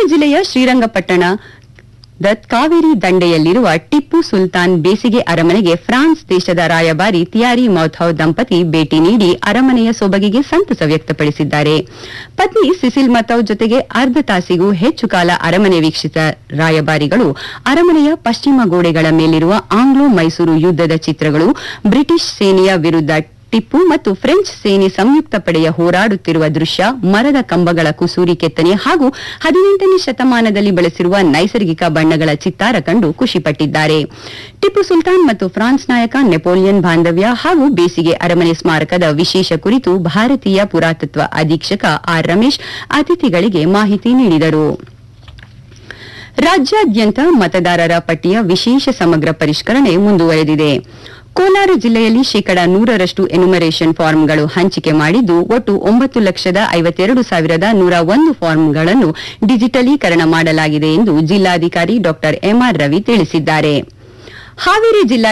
ಜಿಲ್ಲೆಯ ಶ್ರೀರಂಗಪಟ್ಟಣ ದ ಕಾವೇರಿ ದಂಡೆಯಲ್ಲಿರುವ ಟಿಪ್ಪು ಸುಲ್ತಾನ್ ಬೇಸಿಗೆ ಅರಮನೆಗೆ ಫ್ರಾನ್ಸ್ ದೇಶದ ರಾಯಭಾರಿ ತಿಯಾರಿ ಮೌಥೌ ದಂಪತಿ ಭೇಟಿ ನೀಡಿ ಅರಮನೆಯ ಸೊಬಗಿಗೆ ಸಂತಸ ವ್ಯಕ್ತಪಡಿಸಿದ್ದಾರೆ ಪತ್ನಿ ಸಿಸಿಲ್ ಮತೌ ಜೊತೆಗೆ ಅರ್ಧ ತಾಸಿಗೂ ಹೆಚ್ಚು ಕಾಲ ಅರಮನೆ ವೀಕ್ಷಿಸಿದ ರಾಯಭಾರಿಗಳು ಅರಮನೆಯ ಪಶ್ಚಿಮ ಗೋಡೆಗಳ ಮೇಲಿರುವ ಆಂಗ್ಲೋ ಮೈಸೂರು ಯುದ್ದದ ಚಿತ್ರಗಳು ಬ್ರಿಟಿಷ್ ಸೇನೆಯ ವಿರುದ್ಧ ಟಿಪ್ಪು ಮತ್ತು ಫ್ರೆಂಚ್ ಸೇನೆ ಸಂಯುಕ್ತ ಪಡೆಯ ಹೋರಾಡುತ್ತಿರುವ ದೃಶ್ಯ ಮರದ ಕಂಬಗಳ ಕುಸೂರಿ ಕೆತ್ತನೆ ಹಾಗೂ ಹದಿನೆಂಟನೇ ಶತಮಾನದಲ್ಲಿ ಬಳಸಿರುವ ನೈಸರ್ಗಿಕ ಬಣ್ಣಗಳ ಚಿತ್ತಾರ ಕಂಡು ಖುಷಿಪಟ್ಟಿದ್ದಾರೆ ಟಿಪ್ಪು ಸುಲ್ತಾನ್ ಮತ್ತು ಫ್ರಾನ್ಸ್ ನಾಯಕ ನೆಪೋಲಿಯನ್ ಬಾಂಧವ್ಯ ಹಾಗೂ ಬೇಸಿಗೆ ಅರಮನೆ ಸ್ಮಾರಕದ ವಿಶೇಷ ಕುರಿತು ಭಾರತೀಯ ಪುರಾತತ್ವ ಅಧೀಕ್ಷಕ ಆರ್ ರಮೇಶ್ ಅತಿಥಿಗಳಿಗೆ ಮಾಹಿತಿ ನೀಡಿದರು ರಾಜ್ಯಾದ್ಯಂತ ಮತದಾರರ ಪಟ್ಟಿಯ ವಿಶೇಷ ಸಮಗ್ರ ಪರಿಷ್ಕರಣೆ ಮುಂದುವರೆದಿದೆ ಕೋಲಾರ ಜಿಲ್ಲೆಯಲ್ಲಿ ಶೇಕಡ ನೂರರಷ್ಟು ಎನ್ಯುಮರೇಷನ್ ಫಾರ್ಮ್ಗಳು ಹಂಚಿಕೆ ಮಾಡಿದ್ದು ಒಟ್ಟು ಒಂಬತ್ತು ಲಕ್ಷದ ಐವತ್ತೆರಡು ಸಾವಿರದ ನೂರ ಒಂದು ಫಾರ್ಮ್ಗಳನ್ನು ಡಿಜಿಟಲೀಕರಣ ಮಾಡಲಾಗಿದೆ ಎಂದು ಜಿಲ್ಲಾಧಿಕಾರಿ ಡಾ ಎಂಆರ್ ರವಿ ತಿಳಿಸಿದ್ದಾರೆ ಹಾವೇರಿ ಜಿಲ್ಲಾ